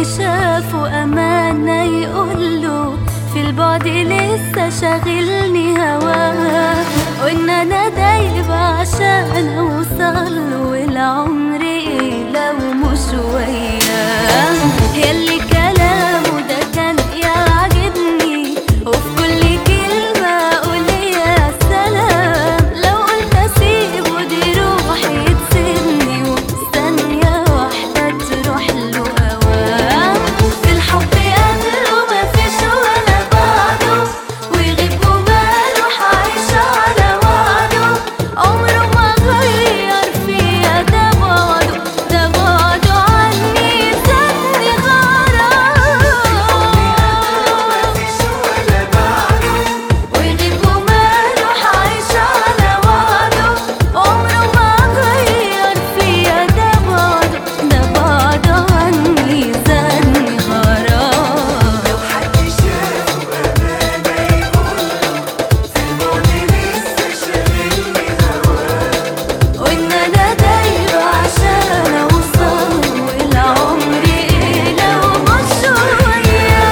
شافه أمانة يقوله في البعد لسه شاغلني هواه وإن أنا دايب عشان أوصل والعمر إيه لو مش وياه ياللي كلامه ده كان يعجبني وفي كل كلمة أقول يا سلام لو قلت أسيبه دي روحي تسيبني وثانية واحدة تروح له أوام في الحب قبله مفيش ولا بعده ويغيب وماله عايش على وعده عمره ما غير فيا ده بعده ده بعده عني زادني غرام ويغيب وماله عايش على وعده عمره ما غير فيا ده بعده ده بعده عني زادني غرام لو حد شافه أمانة يقوله في البعد لسه شاغلني هواه وإن أنا دايبة عشان أوصل والعمر إيه لو مش وياه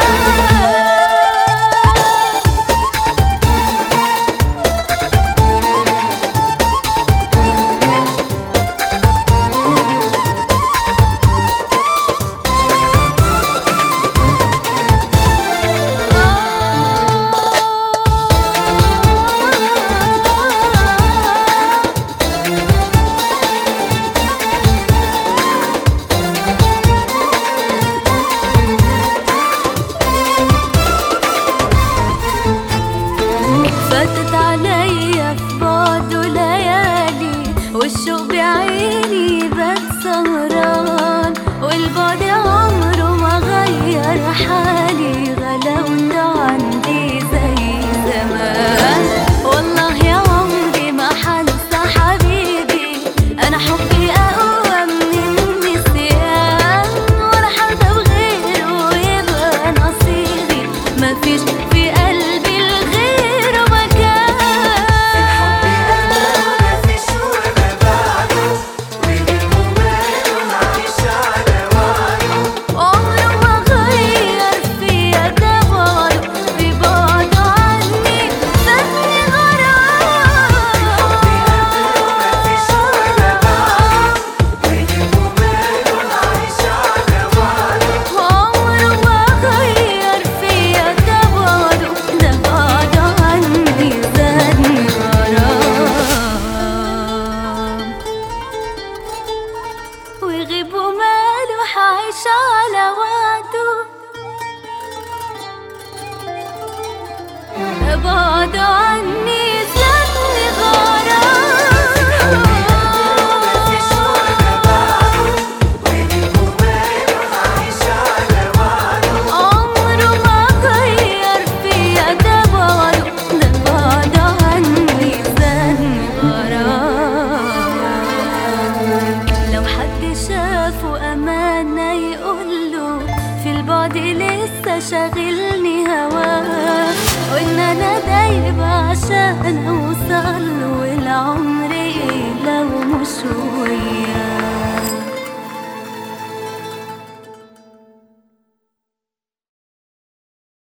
فاتت عليا في بعده ليالي والشوق بعيني بات سهران والبعد عمره ما غير حالي غلاوته عندي زي زمان والله يا عمري ما حنسى حبيبي انا حبي اقوى من النسيان ولا حد بغيره يبقى نصيبي مفيش في قلبي الغير مكان مفيش ولا بعده ويغيب وماله عايش على وعده عمره ما غير فيا ده بعده في بعده عني فاتني مفيش ولا بعده ويغيب وماله عايش على وعده عمره ما غير فيا ده بعده ده بعده عني زادني غرام ويغيب وماله عايش على وعده بعد عني زادني غرام مفيش ولا بعده ويغيب وماله عايش على وعده عمره ما غير فيا ده بعده ده بعده عني زادني غرام لو حد شافه أمانة يقوله في البعد لسه شاغلني هواه وإن أنا دايبة عشان أوصل والعمر إيه لو مش وياه